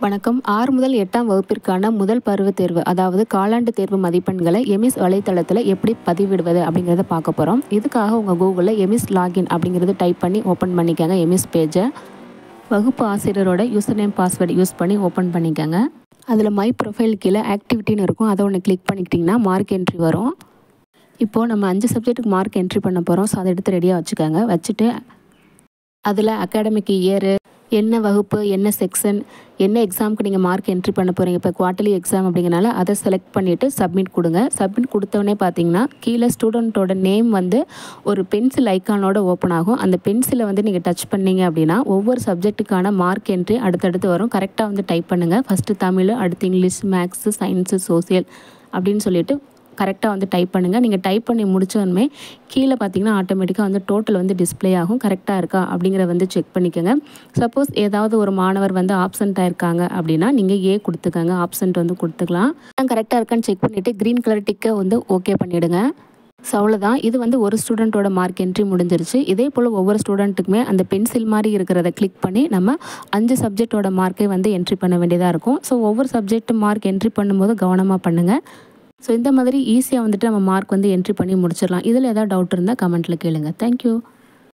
வணக்கம் ஆறு முதல் எட்டாம் வகுப்பிற்கான முதல் பருவத் தேர்வு அதாவது காலாண்டு தேர்வு மதிப்பெண்களை எமிஸ் வலைத்தளத்தில் எப்படி பதிவிடுவது அப்படிங்கிறத பார்க்க போகிறோம் இதுக்காக உங்கள் கூகுளில் எமிஸ் லாகின் அப்படிங்கிறது டைப் பண்ணி ஓப்பன் பண்ணிக்கோங்க எமிஸ் பேஜை வகுப்பு ஆசிரியரோட யூசர் நேம் பாஸ்வேர்டு யூஸ் பண்ணி ஓப்பன் பண்ணிக்கோங்க அதில் மை ப்ரொஃபைல் கீழே ஆக்டிவிட்டின்னு இருக்கும் அதை ஒன்று கிளிக் பண்ணிக்கிட்டிங்கன்னா மார்க் என்ட்ரி வரும் இப்போது நம்ம அஞ்சு சப்ஜெக்ட்டுக்கு மார்க் என்ட்ரி பண்ண போகிறோம் ஸோ அதை எடுத்து ரெடியாக வச்சுக்கோங்க வச்சுட்டு அதில் அகாடமிக் இயரு என்ன வகுப்பு என்ன செக்ஷன் என்ன எக்ஸாமுக்கு நீங்கள் மார்க் என்ட்ரி பண்ண போகிறீங்க இப்போ குவார்ட்டர்லி எக்ஸாம் அப்படிங்கிறனால அதை செலக்ட் பண்ணிவிட்டு சப்மிட் கொடுங்க சப்மிட் கொடுத்தோடனே பார்த்தீங்கன்னா கீழே ஸ்டூடெண்ட்டோட நேம் வந்து ஒரு பென்சில் ஐக்கானோட ஓப்பன் ஆகும் அந்த பென்சிலை வந்து நீங்கள் டச் பண்ணீங்க அப்படின்னா ஒவ்வொரு சப்ஜெக்ட்டுக்கான மார்க் என்ட்ரி அடுத்தடுத்து வரும் கரெக்டாக வந்து டைப் பண்ணுங்கள் ஃபஸ்ட்டு தமிழ் அடுத்து இங்கிலீஷ் மேக்ஸு சயின்ஸு சோசியல் அப்படின்னு சொல்லிட்டு கரெக்டாக வந்து டைப் பண்ணுங்கள் நீங்கள் டைப் பண்ணி முடிச்சோடனே கீழே பார்த்தீங்கன்னா ஆட்டோமேட்டிக்காக வந்து டோட்டல் வந்து டிஸ்ப்ளே ஆகும் கரெக்டாக இருக்கா அப்படிங்கிற வந்து செக் பண்ணிக்கோங்க சப்போஸ் ஏதாவது ஒரு மாணவர் வந்து ஆப்சண்ட் ஆயிருக்காங்க அப்படின்னா நீங்கள் ஏ கொடுத்துக்கோங்க ஆப்சண்ட் வந்து கொடுத்துக்கலாம் கரெக்டாக இருக்கான்னு செக் பண்ணிவிட்டு க்ரீன் கலர் டிக்கை வந்து ஓகே பண்ணிவிடுங்க ஸோ அவ்வளோதான் இது வந்து ஒரு ஸ்டூடெண்ட்டோட மார்க் என்ட்ரி முடிஞ்சிருச்சு இதே போல் ஒவ்வொரு ஸ்டூடெண்ட்டுக்குமே அந்த பென்சில் மாதிரி இருக்கிறத கிளிக் பண்ணி நம்ம அஞ்சு சப்ஜெக்டோட மார்க்கை வந்து என்ட்ரி பண்ண வேண்டியதாக இருக்கும் ஸோ ஒவ்வொரு சப்ஜெக்ட் மார்க் என்ட்ரி பண்ணும்போது கவனமாக பண்ணுங்கள் ஸோ இந்த மாதிரி ஈஸியாக வந்துட்டு நம்ம மார்க் வந்து என்ட்ரி பண்ணி முடிச்சிடலாம் இதில் ஏதாவது டவுட் இருந்தால் கமெண்ட்டில் கேளுங்க தேங்க்யூ